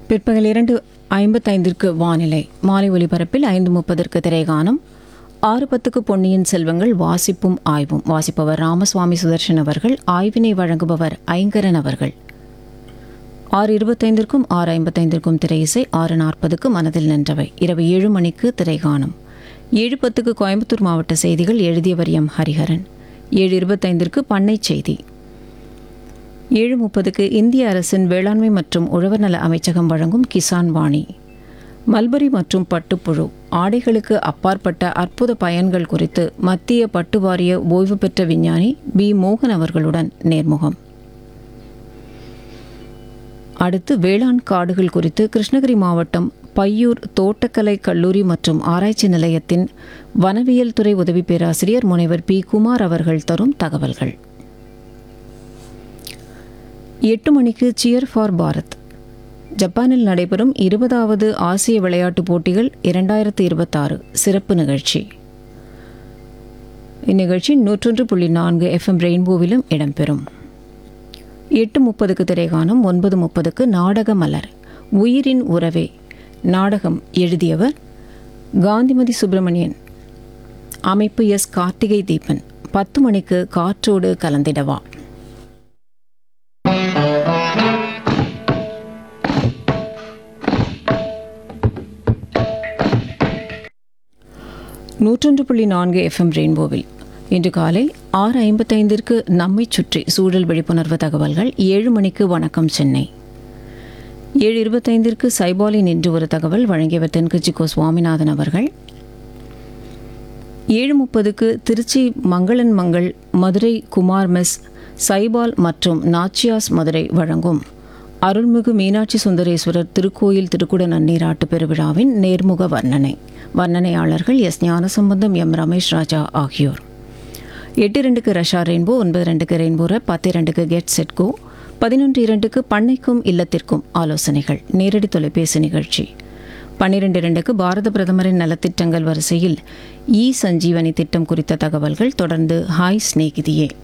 பிற்பகல் இரண்டு ஐம்பத்தைந்திற்கு வானிலை மாலை ஒலிபரப்பில் ஐந்து முப்பதற்கு திரைகானம் ஆறு பத்துக்கு பொன்னியின் செல்வங்கள் வாசிப்பும் ஆய்வும் வாசிப்பவர் ராமசுவாமி சுதர்ஷன் அவர்கள் ஆய்வினை வழங்குபவர் ஐங்கரன் அவர்கள் ஆறு இருபத்தைந்திற்கும் ஆறு ஐம்பத்தைந்திற்கும் திரையிசை ஆறு நாற்பதுக்கு மனதில் நின்றவை இரவு ஏழு மணிக்கு திரைகாணும் ஏழு பத்துக்கு கோயம்புத்தூர் மாவட்ட செய்திகள் எழுதியவர் எம் ஹரிஹரன் ஏழு இருபத்தைந்திற்கு பண்ணை செய்தி ஏழு முப்பதுக்கு இந்திய அரசின் வேளாண்மை மற்றும் உழவர் நல அமைச்சகம் வழங்கும் கிசான் வாணி மல்பரி மற்றும் பட்டுப்புழு ஆடைகளுக்கு அப்பாற்பட்ட அற்புத பயன்கள் குறித்து மத்திய பட்டு வாரிய ஓய்வு பெற்ற விஞ்ஞானி பி மோகன் அவர்களுடன் நேர்முகம் அடுத்து வேளாண் காடுகள் குறித்து கிருஷ்ணகிரி மாவட்டம் பையூர் தோட்டக்கலை கல்லூரி மற்றும் ஆராய்ச்சி நிலையத்தின் வனவியல் துறை உதவி பேராசிரியர் முனைவர் பி குமார் அவர்கள் தரும் தகவல்கள் எட்டு மணிக்கு சியர் ஃபார் பாரத் ஜப்பானில் நடைபெறும் இருபதாவது ஆசிய விளையாட்டுப் போட்டிகள் இரண்டாயிரத்து இருபத்தாறு சிறப்பு நிகழ்ச்சி இந்நிகழ்ச்சி நூற்றொன்று புள்ளி நான்கு எஃப்எம் ரெயின்போவிலும் இடம்பெறும் எட்டு முப்பதுக்கு திரைகாணும் ஒன்பது முப்பதுக்கு நாடக மலர் உயிரின் உறவே நாடகம் எழுதியவர் காந்திமதி சுப்பிரமணியன் அமைப்பு எஸ் கார்த்திகை தீபன் பத்து மணிக்கு காற்றோடு கலந்திடவா நூற்றொன்று புள்ளி நான்கு எஃப்எம் ரெயின்போவில் இன்று காலை ஆறு ஐம்பத்தைந்திற்கு நம்மை சுற்றி சூழல் விழிப்புணர்வு தகவல்கள் ஏழு மணிக்கு வணக்கம் சென்னை ஏழு இருபத்தைந்திற்கு சைபாலின் இன்று ஒரு தகவல் வழங்கியவர் தென்கட்சி கோ சுவாமிநாதன் அவர்கள் ஏழு முப்பதுக்கு திருச்சி மங்களன் மங்கள் மதுரை குமார் மெஸ் சைபால் மற்றும் நாச்சியாஸ் மதுரை வழங்கும் அருள்மிகு மீனாட்சி சுந்தரேஸ்வரர் திருக்கோயில் திருக்குட நன்னீராட்டு பெருவிழாவின் நேர்முக வர்ணனை வர்ணனையாளர்கள் எஸ் ஞானசம்பந்தம் எம் ரமேஷ் ராஜா ஆகியோர் எட்டு ரெண்டுக்கு ரஷா ரெயின்போ ஒன்பது ரெண்டுக்கு ரெயின்போ ரெப் பத்து இரண்டுக்கு கெட் செட்கோ பதினொன்று இரண்டுக்கு பண்ணைக்கும் இல்லத்திற்கும் ஆலோசனைகள் நேரடி தொலைபேசி நிகழ்ச்சி பன்னிரெண்டு இரண்டுக்கு பாரத பிரதமரின் நலத்திட்டங்கள் வரிசையில் இ சஞ்சீவனி திட்டம் குறித்த தகவல்கள் தொடர்ந்து ஹாய் ஸ்நேகிதியே